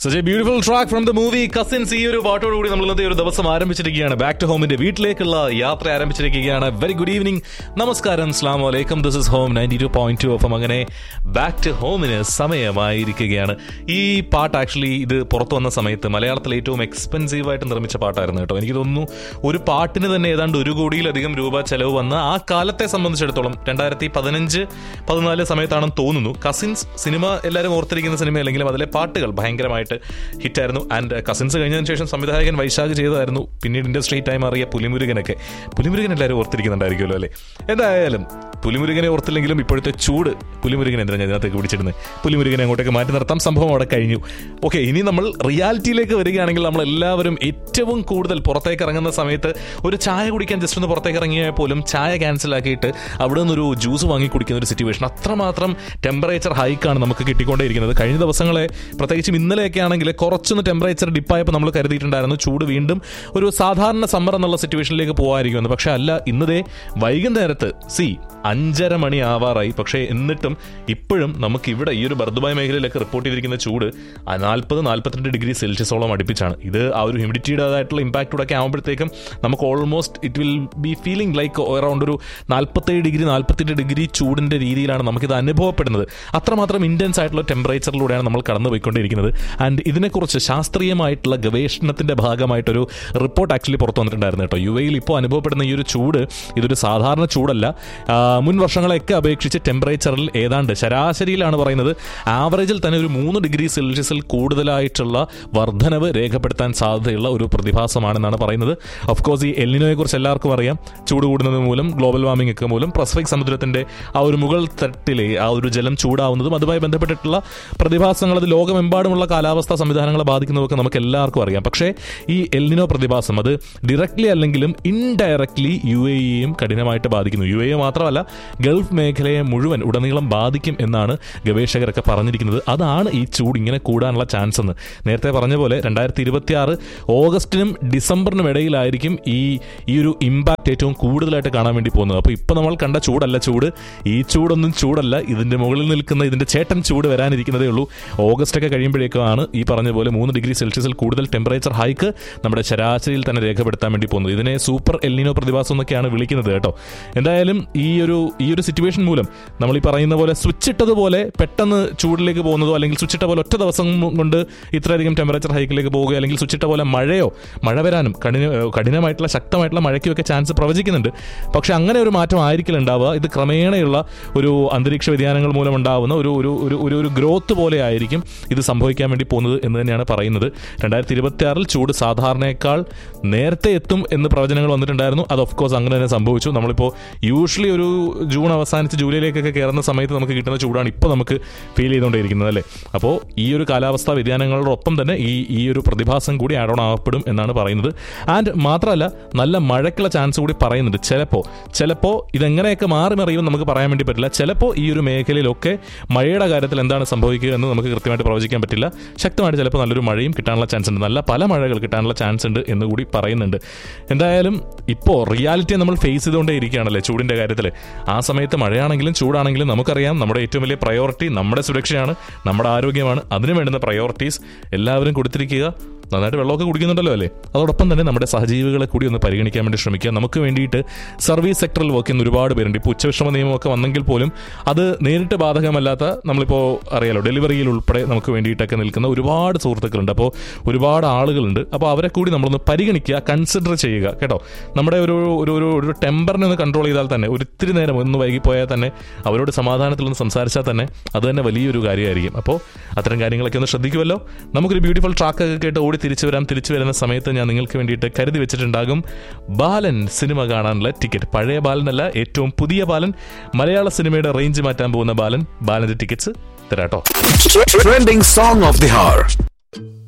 Such a beautiful track from the movie Cousins ഈ ഒരു പാട്ടോടുകൂടി നമ്മൾ ഇന്നത്തെ ഒരു ദിവസം ആരംഭിച്ചിരിക്കുകയാണ് ബാക്ക് ടു ഹോമിന്റെ വീട്ടിലേക്കുള്ള യാത്ര ആരംഭിച്ചിരിക്കുകയാണ് വെരി ഗുഡ് ഈവനിങ് നമസ്കാരം സ്ലാം വലൈക്കും this is home ninety two point two അപ്പം അങ്ങനെ ബാക്ക് ടു ഹോമിന് സമയമായിരിക്കുകയാണ് ഈ പാട്ട് ആക്ച്വലി ഇത് പുറത്തു വന്ന സമയത്ത് മലയാളത്തിൽ ഏറ്റവും എക്സ്പെൻസീവ് ആയിട്ട് നിർമ്മിച്ച പാട്ടായിരുന്നു കേട്ടോ എനിക്ക് തോന്നുന്നു ഒരു പാട്ടിന് തന്നെ ഏതാണ്ട് ഒരു കോടിയിലധികം രൂപ ചെലവ് വന്ന ആ കാലത്തെ സംബന്ധിച്ചിടത്തോളം രണ്ടായിരത്തി പതിനഞ്ച് പതിനാല് സമയത്താണെന്ന് തോന്നുന്നു കസിൻസ് സിനിമ എല്ലാവരും ഓർത്തിരിക്കുന്ന സിനിമ അല്ലെങ്കിലും അതിലെ പാട്ടുകൾ ഭയങ്കരമായിട്ട് ഹിറ്റായിരുന്നു ആൻഡ് കസിൻസ് കഴിഞ്ഞതിന് ശേഷം സംവിധായകൻ വൈശാഖ് ചെയ്തതായിരുന്നു പിന്നീട് ഇൻഡസ്ട്രി ടൈം അറിയ പുലിമുരുകനൊക്കെ പുലിമുരുകൻ എല്ലാവരും ഓർത്തിരിക്കുന്നുണ്ടായിരിക്കുമല്ലോ അല്ലേ എന്തായാലും പുലിമുരുകനെ ഓർത്തില്ലെങ്കിലും ഇപ്പോഴത്തെ ചൂട് പുലിമുരുകൻ എന്തിനാണ് ഇതിനകത്തേക്ക് പിടിച്ചിടുന്നത് പുലിമുരുകനെ അങ്ങോട്ടേക്ക് മാറ്റി നിർത്താം സംഭവം അവിടെ കഴിഞ്ഞു ഓക്കെ ഇനി നമ്മൾ റിയാലിറ്റിയിലേക്ക് വരികയാണെങ്കിൽ നമ്മൾ എല്ലാവരും ഏറ്റവും കൂടുതൽ പുറത്തേക്ക് ഇറങ്ങുന്ന സമയത്ത് ഒരു ചായ കുടിക്കാൻ ജസ്റ്റ് ഒന്ന് പുറത്തേക്ക് ഇറങ്ങിയാൽ പോലും ചായ ക്യാൻസൽ ആക്കിയിട്ട് അവിടെ നിന്നൊരു ജ്യൂസ് വാങ്ങി കുടിക്കുന്ന ഒരു സിറ്റുവേഷൻ അത്രമാത്രം ടെമ്പറേച്ചർ ഹൈക്കാണ് നമുക്ക് കിട്ടിക്കൊണ്ടേയിരിക്കുന്നത് കഴിഞ്ഞ ദിവസങ്ങളെ പ്രത്യേകിച്ചും ഇന്നലെയൊക്കെ ആണെങ്കിൽ കുറച്ചൊന്ന് ടെമ്പറേച്ചർ ഡിപ്പായപ്പോൾ നമ്മൾ കരുതിയിട്ടുണ്ടായിരുന്നു ചൂട് വീണ്ടും ഒരു സാധാരണ സമ്മർ എന്നുള്ള സിറ്റുവേഷനിലേക്ക് പോകാമായിരിക്കുമെന്ന് പക്ഷേ അല്ല ഇന്നതേ വൈകുന്നേരത്ത് സി അഞ്ചര മണി ആവാറായി പക്ഷേ എന്നിട്ടും ഇപ്പോഴും നമുക്ക് ഇവിടെ ഈ ഒരു ബർദുബായ് മേഖലയിലൊക്കെ റിപ്പോർട്ട് ചെയ്തിരിക്കുന്ന ചൂട് നാൽപ്പത് നാൽപ്പത്തിരണ്ട് ഡിഗ്രി സെൽഷ്യസോളം അടുപ്പിച്ചാണ് ഇത് ആ ഒരു ഹ്യൂമിഡിറ്റിയുടേതായിട്ടുള്ള ഇമ്പാക്റ്റൂടെ ഒക്കെ ആകുമ്പോഴത്തേക്കും നമുക്ക് almost it will be feeling like around ഒരു നാൽപ്പത്തേഴ് ഡിഗ്രി നാൽപ്പത്തെട്ട് ഡിഗ്രി ചൂടിന്റെ രീതിയിലാണ് നമുക്കിത് അനുഭവപ്പെടുന്നത് അത്രമാത്രം ഇന്റൻസ് ആയിട്ടുള്ള ടെമ്പറേച്ചറിലൂടെയാണ് നമ്മൾ കടന്നു പോയിക്കൊണ്ടിരിക്കുന്നത് ആൻഡ് ഇതിനെക്കുറിച്ച് ശാസ്ത്രീയമായിട്ടുള്ള ഗവേഷണത്തിന്റെ ഭാഗമായിട്ടൊരു റിപ്പോർട്ട് ആക്ച്വലി പുറത്തു വന്നിട്ടുണ്ടായിരുന്നു കേട്ടോ യു എയിൽ ഇപ്പോൾ അനുഭവപ്പെടുന്ന ഈ ഒരു ചൂട് ഇതൊരു സാധാരണ ചൂടല്ല ആ, മുൻ വർഷങ്ങളെയൊക്കെ അപേക്ഷിച്ച് ടെമ്പറേച്ചറിൽ ഏതാണ്ട് ശരാശരിയിലാണ് പറയുന്നത് ആവറേജിൽ തന്നെ ഒരു മൂന്ന് ഡിഗ്രി സെൽഷ്യസിൽ കൂടുതലായിട്ടുള്ള വർധനവ് രേഖപ്പെടുത്താൻ സാധ്യതയുള്ള ഒരു പ്രതിഭാസമാണെന്നാണ് പറയുന്നത് ഓഫ് കോഴ്സ് ഈ എല്ലിനോയെ കുറിച്ച് എല്ലാവർക്കും അറിയാം ചൂട് കൂടുന്നത് മൂലം ഗ്ലോബൽ വാർമിംഗ് ഒക്കെ മൂലം പസഫിക് സമുദ്രത്തിന്റെ ആ ഒരു മുകൾ തട്ടിലെ ആ ഒരു ജലം ചൂടാവുന്നതും അതുമായി ബന്ധപ്പെട്ടിട്ടുള്ള പ്രതിഭാസങ്ങൾ അത് ലോകമെമ്പാടുമുള്ള കാലാവസ്ഥാ സംവിധാനങ്ങളെ ബാധിക്കുന്നതൊക്കെ നമുക്ക് എല്ലാവർക്കും അറിയാം പക്ഷേ ഈ എൽനിനോ പ്രതിഭാസം അത് ഡയറക്ട്ലി അല്ലെങ്കിലും ഇൻഡയറക്ട്ലി യു എ ഇയും കഠിനമായിട്ട് ബാധിക്കുന്നു യു എ മാത്രമല്ല ഗൾഫ് മേഖലയെ മുഴുവൻ ഉടനീളം ബാധിക്കും എന്നാണ് ഗവേഷകരൊക്കെ പറഞ്ഞിരിക്കുന്നത് അതാണ് ഈ ചൂട് ഇങ്ങനെ കൂടാനുള്ള ചാൻസ് എന്ന് നേരത്തെ പറഞ്ഞ പോലെ രണ്ടായിരത്തി ഇരുപത്തി ആറ് ഓഗസ്റ്റിനും ഡിസംബറിനും ഇടയിലായിരിക്കും ഈ ഈ ഒരു ഇമ്പാക്റ്റ് ഏറ്റവും കൂടുതലായിട്ട് കാണാൻ വേണ്ടി പോകുന്നത് അപ്പോൾ ഇപ്പോൾ നമ്മൾ കണ്ട ചൂടല്ല ചൂട് ഈ ചൂടൊന്നും ചൂടല്ല ഇതിന്റെ മുകളിൽ നിൽക്കുന്ന ഇതിന്റെ ചേട്ടൻ ചൂട് വരാനിരിക്കുന്നതേ ഉള്ളൂ ഓഗസ്റ്റ് ഒക്കെ കഴിയുമ്പോഴേക്കാണ് ഈ പറഞ്ഞ പോലെ മൂന്ന് ഡിഗ്രി സെൽഷ്യസിൽ കൂടുതൽ ടെമ്പറേച്ചർ ഹൈക്ക് നമ്മുടെ ശരാശരിയിൽ തന്നെ രേഖപ്പെടുത്താൻ വേണ്ടി പോകുന്നത് ഇതിനെ സൂപ്പർ എൽനിനോ പ്രതിഭാസം എന്നൊക്കെയാണ് വിളിക്കുന്നത് കേട്ടോ എന്തായാലും ഈ ഒരു ഈ ഒരു സിറ്റുവേഷൻ മൂലം നമ്മൾ ഈ പറയുന്ന പോലെ സ്വിച്ച് ഇട്ടതുപോലെ പെട്ടെന്ന് ചൂടിലേക്ക് പോകുന്നതോ അല്ലെങ്കിൽ സ്വിച്ച് ഇട്ട പോലെ ഒറ്റ ദിവസം കൊണ്ട് ഇത്രയധികം ടെമ്പറേച്ചർ ഹൈക്കിലേക്ക് പോവുകയോ അല്ലെങ്കിൽ സ്വിച്ച് ഇട്ട പോലെ മഴയോ മഴ വരാനും കഠിന കഠിനമായിട്ടുള്ള ശക്തമായിട്ടുള്ള മഴയ്ക്കുമൊക്കെ ചാൻസ് പ്രവചിക്കുന്നുണ്ട് പക്ഷെ അങ്ങനെ ഒരു മാറ്റം ആയിരിക്കില്ല ഉണ്ടാവുക ഇത് ക്രമേണയുള്ള ഒരു അന്തരീക്ഷ വ്യതിയാനങ്ങൾ മൂലം ഉണ്ടാവുന്ന ഒരു ഒരു ഒരു ഒരു ഒരു ഗ്രോത്ത് പോലെ ആയിരിക്കും ഇത് സംഭവിക്കാൻ വേണ്ടി പോകുന്നത് എന്ന് തന്നെയാണ് പറയുന്നത് രണ്ടായിരത്തി ഇരുപത്തി ആറിൽ ചൂട് സാധാരണയേക്കാൾ നേരത്തെ എത്തും എന്ന് പ്രവചനങ്ങൾ വന്നിട്ടുണ്ടായിരുന്നു അത് ഓഫ് കോഴ്സ് അങ്ങനെ തന്നെ സംഭവിച്ചു നമ്മളിപ്പോൾ യൂഷ്വലി ഒരു ജൂൺ അവസാനിച്ച് ജൂലൈയിലേക്കൊക്കെ കയറുന്ന സമയത്ത് നമുക്ക് കിട്ടുന്ന ചൂടാണ് ഇപ്പോൾ നമുക്ക് ഫീൽ ചെയ്തുകൊണ്ടിരിക്കുന്നത് അല്ലേ അപ്പോൾ ഈ ഒരു കാലാവസ്ഥാ വ്യതിയാനങ്ങളോടൊപ്പം തന്നെ ഈ ഈ ഒരു പ്രതിഭാസം കൂടി ആഡ് ഓൺ ആവപ്പെടും എന്നാണ് പറയുന്നത് ആൻഡ് മാത്രമല്ല നല്ല മഴയ്ക്കുള്ള ചാൻസ് കൂടി പറയുന്നുണ്ട് ചിലപ്പോൾ ചിലപ്പോൾ ഇതെങ്ങനെയൊക്കെ മാറി മറിയുമെന്ന് നമുക്ക് പറയാൻ വേണ്ടി പറ്റില്ല ചിലപ്പോൾ ഈ ഒരു മേഖലയിലൊക്കെ മഴയുടെ കാര്യത്തിൽ എന്താണ് സംഭവിക്കുക എന്ന് നമുക്ക് കൃത്യമായിട്ട് പ്രവചിക്കാൻ പറ്റില്ല ശക്തമായിട്ട് ചിലപ്പോൾ നല്ലൊരു മഴയും കിട്ടാനുള്ള ചാൻസ് ഉണ്ട് നല്ല പല മഴകൾ കിട്ടാനുള്ള ചാൻസ് ഉണ്ട് എന്ന് കൂടി പറയുന്നുണ്ട് എന്തായാലും ഇപ്പോൾ റിയാലിറ്റിയെ നമ്മൾ ഫേസ് ചെയ്തുകൊണ്ടേ ഇരിക്കുകയാണല്ലേ ചൂടിൻ്റെ കാര്യത്തിൽ ആ സമയത്ത് മഴയാണെങ്കിലും ചൂടാണെങ്കിലും നമുക്കറിയാം നമ്മുടെ ഏറ്റവും വലിയ പ്രയോറിറ്റി നമ്മുടെ സുരക്ഷയാണ് നമ്മുടെ ആരോഗ്യമാണ് അതിനു വേണ്ടുന്ന പ്രയോറിറ്റീസ് എല്ലാവരും കൊടുത്തിരിക്കുക നന്നായിട്ട് വെള്ളമൊക്കെ കുടിക്കുന്നുണ്ടല്ലോ അല്ലേ അതോടൊപ്പം തന്നെ നമ്മുടെ സഹജീവികളെ കൂടി ഒന്ന് പരിഗണിക്കാൻ വേണ്ടി ശ്രമിക്കുക നമുക്ക് വേണ്ടിയിട്ട് സർവീസ് സെക്ടറിൽ വർക്ക് ചെയ്യുന്ന ഒരുപാട് പേരുണ്ട് ഇപ്പോൾ ഉച്ചവിശ്രമ നിയമമൊക്കെ വന്നെങ്കിൽ പോലും അത് നേരിട്ട് ബാധകമല്ലാത്ത നമ്മളിപ്പോൾ അറിയാലോ ഡെലിവറിയിൽ ഉൾപ്പെടെ നമുക്ക് വേണ്ടിയിട്ടൊക്കെ നിൽക്കുന്ന ഒരുപാട് സുഹൃത്തുക്കളുണ്ട് അപ്പോൾ ഒരുപാട് ആളുകളുണ്ട് അപ്പോൾ അവരെ കൂടി നമ്മളൊന്ന് പരിഗണിക്കുക കൺസിഡർ ചെയ്യുക കേട്ടോ നമ്മുടെ ഒരു ഒരു ഒരു ഒരു ടെമ്പറിനെ ഒന്ന് കൺട്രോൾ ചെയ്താൽ തന്നെ ഒരു ഇത്തിരി നേരം ഒന്ന് വൈകിപ്പോയാൽ തന്നെ അവരോട് സമാധാനത്തിൽ ഒന്ന് സംസാരിച്ചാൽ തന്നെ അത് തന്നെ വലിയൊരു കാര്യമായിരിക്കും അപ്പോൾ അത്തരം കാര്യങ്ങളൊക്കെ ഒന്ന് ശ്രദ്ധിക്കുമല്ലോ നമുക്കൊരു ബ്യൂട്ടിഫുൾ ട്രാക്കൊക്കെ കേട്ട് ഓടി തിരിച്ചു വരാം തിരിച്ചു വരുന്ന സമയത്ത് ഞാൻ നിങ്ങൾക്ക് വേണ്ടിയിട്ട് കരുതി വെച്ചിട്ടുണ്ടാകും ബാലൻ സിനിമ കാണാനുള്ള ടിക്കറ്റ് പഴയ ബാലനല്ല ഏറ്റവും പുതിയ ബാലൻ മലയാള സിനിമയുടെ റേഞ്ച് മാറ്റാൻ പോകുന്ന ബാലൻ ബാലന്റെ ടിക്കറ്റ്സ് തരാട്ടോ Trending song of the hour.